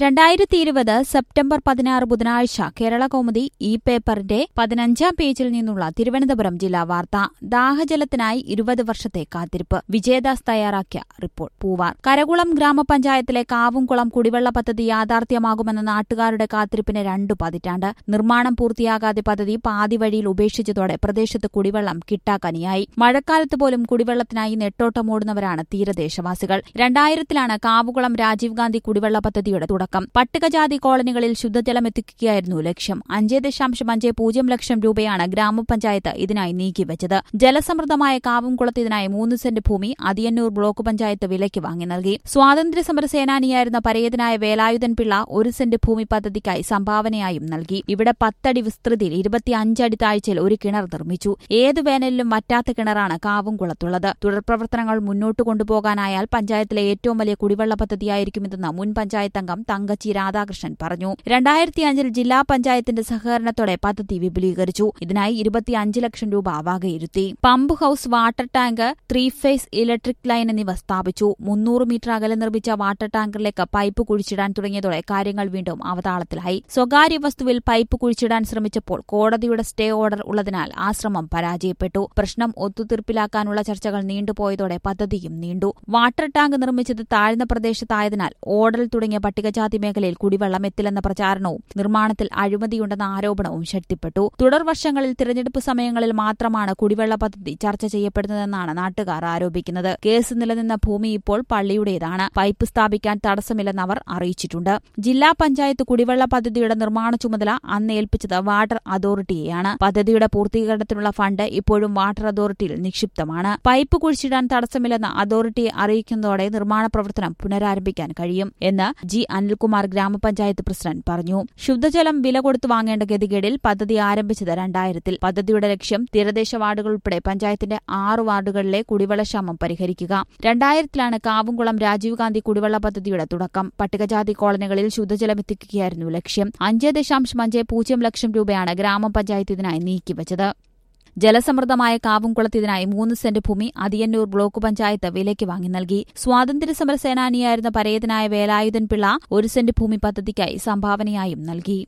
രണ്ടായിരത്തി ഇരുപത് സെപ്റ്റംബർ പതിനാറ് ബുധനാഴ്ച കേരള കൗമുദി ഈ പേപ്പറിന്റെ പതിനഞ്ചാം പേജിൽ നിന്നുള്ള തിരുവനന്തപുരം ജില്ലാ വാർത്ത ദാഹജലത്തിനായി ഇരുപത് വർഷത്തെ കാത്തിരിപ്പ് വിജയദാസ് തയ്യാറാക്കിയ റിപ്പോർട്ട് പൂവാർ കരകുളം ഗ്രാമപഞ്ചായത്തിലെ കാവുംകുളം കുടിവെള്ള പദ്ധതി യാഥാർത്ഥ്യമാകുമെന്ന നാട്ടുകാരുടെ കാത്തിരിപ്പിന് രണ്ടു പതിറ്റാണ്ട് നിർമ്മാണം പൂർത്തിയാകാതെ പദ്ധതി പാതി വഴിയിൽ ഉപേക്ഷിച്ചതോടെ പ്രദേശത്ത് കുടിവെള്ളം കിട്ടാക്കനിയായി മഴക്കാലത്ത് പോലും കുടിവെള്ളത്തിനായി നെട്ടോട്ടമോടുന്നവരാണ് തീരദേശവാസികൾ രണ്ടായിരത്തിലാണ് കാവുകുളം രാജീവ് ഗാന്ധി കുടിവെള്ള പദ്ധതിയുടെ തുടക്കം പട്ടികജാതി കോളനികളിൽ ശുദ്ധജലം എത്തിക്കുകയായിരുന്നു ലക്ഷ്യം അഞ്ചേ ദശാംശം അഞ്ച് പൂജ്യം ലക്ഷം രൂപയാണ് ഗ്രാമപഞ്ചായത്ത് ഇതിനായി നീക്കിവച്ചത് ജലസമൃദ്ധമായ കാവുംകുളത്ത് ഇതിനായി മൂന്ന് സെന്റ് ഭൂമി അതിയന്നൂർ ബ്ലോക്ക് പഞ്ചായത്ത് വിലയ്ക്ക് വാങ്ങി നൽകി സ്വാതന്ത്ര്യസമര സേനാനിയായിരുന്ന പരേതനായ വേലായുധൻ പിള്ള ഒരു സെന്റ് ഭൂമി പദ്ധതിക്കായി സംഭാവനയായും നൽകി ഇവിടെ പത്തടി വിസ്തൃതിയിൽ ഇരുപത്തിയഞ്ചടി താഴ്ചയിൽ ഒരു കിണർ നിർമ്മിച്ചു ഏതു വേനലിലും വറ്റാത്ത കിണറാണ് കാവുംകുളത്തുള്ളത് തുടർപ്രവർത്തനങ്ങൾ മുന്നോട്ട് കൊണ്ടുപോകാനായാൽ പഞ്ചായത്തിലെ ഏറ്റവും വലിയ കുടിവെള്ള പദ്ധതിയായിരിക്കുമിതെന്ന് മുൻ പഞ്ചായത്ത് അംഗം തങ്കച്ചി രാധാകൃഷ്ണൻ പറഞ്ഞു രണ്ടായിരത്തിയഞ്ചിൽ ജില്ലാ പഞ്ചായത്തിന്റെ സഹകരണത്തോടെ പദ്ധതി വിപുലീകരിച്ചു ഇതിനായി ഇരുപത്തിയഞ്ച് ലക്ഷം രൂപ വകയിരുത്തി pump house water tank three phase electric line എന്നിവ സ്ഥാപിച്ചു മുന്നൂറ് മീറ്റർ അകലെ നിർമ്മിച്ച വാട്ടർ ടാങ്കറിലേക്ക് പൈപ്പ് കുഴിച്ചിടാൻ തുടങ്ങിയതോടെ കാര്യങ്ങൾ വീണ്ടും അവതാളത്തിലായി സ്വകാര്യ വസ്തുവിൽ പൈപ്പ് കുഴിച്ചിടാൻ ശ്രമിച്ചപ്പോൾ കോടതിയുടെ സ്റ്റേ ഓർഡർ ഉള്ളതിനാൽ ആ ശ്രമം പരാജയപ്പെട്ടു പ്രശ്നം ഒത്തുതീർപ്പിലാക്കാനുള്ള ചർച്ചകൾ നീണ്ടുപോയതോടെ പദ്ധതിയും നീണ്ടു വാട്ടർ ടാങ്ക് നിർമ്മിച്ചത് താഴ്ന്ന പ്രദേശത്തായതിനാൽ ഓർഡറിൽ തുടങ്ങിയ പട്ടികജാതി മേഖലയിൽ കുടിവെള്ളം എത്തില്ലെന്ന പ്രചാരണവും നിർമ്മാണത്തിൽ അഴിമതിയുണ്ടെന്ന ആരോപണവും ശക്തിപ്പെട്ടു തുടർ വർഷങ്ങളിൽ തിരഞ്ഞെടുപ്പ് സമയങ്ങളിൽ മാത്രമാണ് കുടിവെള്ള പദ്ധതി ചർച്ച ചെയ്യപ്പെടുന്നതെന്നാണ് നാട്ടുകാർ ആരോപിക്കുന്നത് കേസ് നിലനിന്ന ഭൂമി ഇപ്പോൾ പള്ളിയുടേതാണ് പൈപ്പ് സ്ഥാപിക്കാൻ തടസ്സമില്ലെന്ന് അവർ അറിയിച്ചിട്ടുണ്ട് ജില്ലാ പഞ്ചായത്ത് കുടിവെള്ള പദ്ധതിയുടെ നിർമ്മാണ ചുമതല അന്ന് ഏൽപ്പിച്ചത് വാട്ടർ അതോറിറ്റിയെയാണ് പദ്ധതിയുടെ പൂർത്തീകരണത്തിനുള്ള ഫണ്ട് ഇപ്പോഴും വാട്ടർ അതോറിറ്റിയിൽ നിക്ഷിപ്തമാണ് പൈപ്പ് കുഴിച്ചിടാൻ തടസ്സമില്ലെന്ന് അതോറിറ്റിയെ അറിയിക്കുന്നതോടെ നിർമ്മാണ പ്രവർത്തനം പുനരാരംഭിക്കാൻ കഴിയും എന്ന് ജി അനിൽകുമാർ ഗ്രാമപഞ്ചായത്ത് പ്രസിഡന്റ് പറഞ്ഞു ശുദ്ധജലം വില കൊടുത്തു വാങ്ങേണ്ട ഗതികേടിൽ പദ്ധതി ആരംഭിച്ചത് രണ്ടായിരത്തിൽ പദ്ധതിയുടെ ലക്ഷ്യം തീരദേശ വാർഡുകൾ ഉൾപ്പെടെ പഞ്ചായത്തിന്റെ ആറ് വാർഡുകളിലെ കുടിവെള്ളക്ഷാമം പരിഹരിക്കുക രണ്ടായിരത്തിലാണ് കാവുംകുളം രാജീവ് ഗാന്ധി കുടിവെള്ള പദ്ധതിയുടെ തുടക്കം പട്ടികജാതി കോളനികളിൽ ശുദ്ധജലം എത്തിക്കുകയായിരുന്നു ലക്ഷ്യം അഞ്ച് ദശാംശം അഞ്ച് പൂജ്യം ലക്ഷം രൂപയാണ് ഗ്രാമപഞ്ചായത്ത് ഇതിനായി നീക്കിവച്ചത് ജലസമൃദ്ധമായ കാവുംകുളത്ത് ഇതിനായി മൂന്ന് സെന്റ് ഭൂമി അതിയന്നൂർ ബ്ലോക്ക് പഞ്ചായത്ത് വിലയ്ക്ക് വാങ്ങി നൽകി സ്വാതന്ത്ര്യസമര സേനാനിയായിരുന്ന പരേതനായ വേലായുധൻ പിള്ള ഒരു സെന്റ് ഭൂമി പദ്ധതിക്കായി സംഭാവനയായും നൽകി